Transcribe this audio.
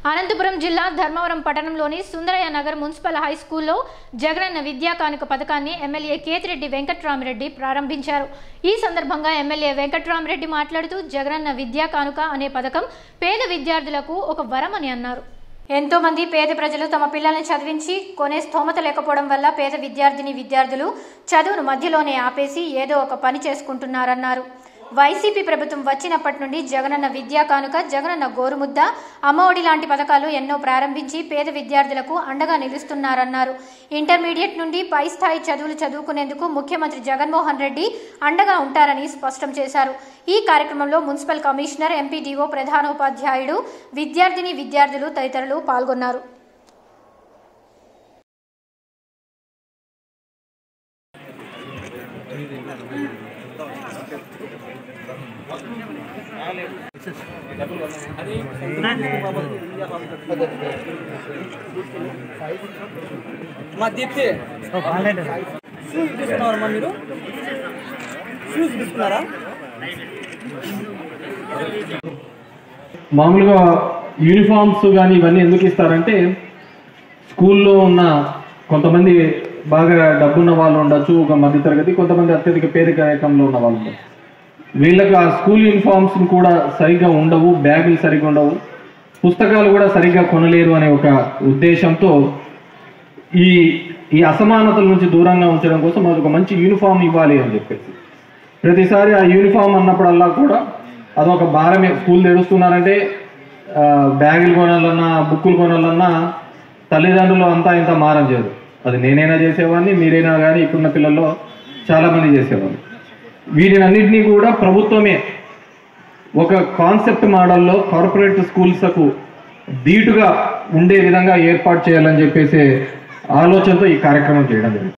అనంతపురం జిల్లా ధర్మవరం పట్టణంలోని Sundarayya Nagar municipal high స్కూల్లో జగనన్న విద్యా కానుక పథకాన్ని ఎమ్మెల్యే కేతిరెడ్డి వెంకట్రామరెడ్డి ప్రారంభించారు ఈ సందర్భంగా ఎమ్మెల్యే వెంకట్రామరెడ్డి మాట్లాడుతూ జగనన్న విద్యా కానుక అనే పథకం పేద విద్యార్థులకు ఒక వరమని అన్నారు ఎంతో మంది పేద ప్రజలు తమ పిల్లల్ని చదివించి కొనే స్థోమత లేకపోవడం వల్ల పేద విద్యార్థిని విద్యార్థులు చదువును మధ్యలోనే ఆపేసి ఏదో ఒక పని చేసుకుంటున్నారన్నారు వైసీపీ ప్రభుత్వం వచ్చినప్పటి నుండి జగనన్న విద్యా కానుక జగనన్న గోరుముద్ద అమ్మఒడి లాంటి పథకాలు ఎన్నో ప్రారంభించి పేద విద్యార్థులకు అండగా నిలుస్తున్నారన్నారు ఇంటర్మీడియట్ నుండి పై స్థాయి చదువులు చదువుకునేందుకు ముఖ్యమంత్రి జగన్మోహన్ రెడ్డి అండగా ఉంటారని స్పష్టం చేశారు ఈ కార్యక్రమంలో మున్సిపల్ కమిషనర్ ఎంపీడీఓ ప్రధానోపాధ్యాయుడు విద్యార్థిని విద్యార్థులు తదితరులు పాల్గొన్నారు మా దీప్తి షూస్ తీసుకున్నారమ్మా మీరు షూస్ తీసుకున్నారా మామూలుగా యూనిఫామ్స్ కానీ ఇవన్నీ ఎందుకు ఇస్తారంటే స్కూల్లో ఉన్న కొంతమంది బాగా డబ్బున్న వాళ్ళు ఉండొచ్చు ఒక మధ్యతరగతి కొంతమంది అత్యధిక పేదరికంలో ఉన్న వాళ్ళు ఉండొచ్చు వీళ్ళకి ఆ స్కూల్ యూనిఫామ్స్ కూడా సరిగ్గా ఉండవు బ్యాగులు సరిగ్గా ఉండవు పుస్తకాలు కూడా సరిగ్గా కొనలేరు అనే ఒక ఉద్దేశంతో ఈ ఈ అసమానతల నుంచి దూరంగా ఉంచడం కోసం మనకు ఒక మంచి యూనిఫామ్ ఇవ్వాలి అని చెప్పేసి ప్రతిసారి ఆ యూనిఫామ్ అన్నప్పుడల్లా కూడా అదొక భారమే స్కూల్ తెరుస్తున్నారంటే ఆ, బ్యాగులు కొనాలన్నా బుక్కులు కొనాలన్నా తల్లిదండ్రులు అంతా ఇంత మారం చేయరు అది నేనైనా చేసేవాడిని మీరైనా కానీ ఇప్పుడున్న పిల్లల్లో చాలామంది చేసేవాళ్ళు వీటినన్నింటినీ కూడా ప్రభుత్వమే ఒక కాన్సెప్ట్ మోడల్లో కార్పొరేట్ స్కూల్స్కు ధీటుగా ఉండే విధంగా ఏర్పాటు చేయాలని చెప్పేసి ఆలోచనతో ఈ కార్యక్రమం చేయడం జరిగింది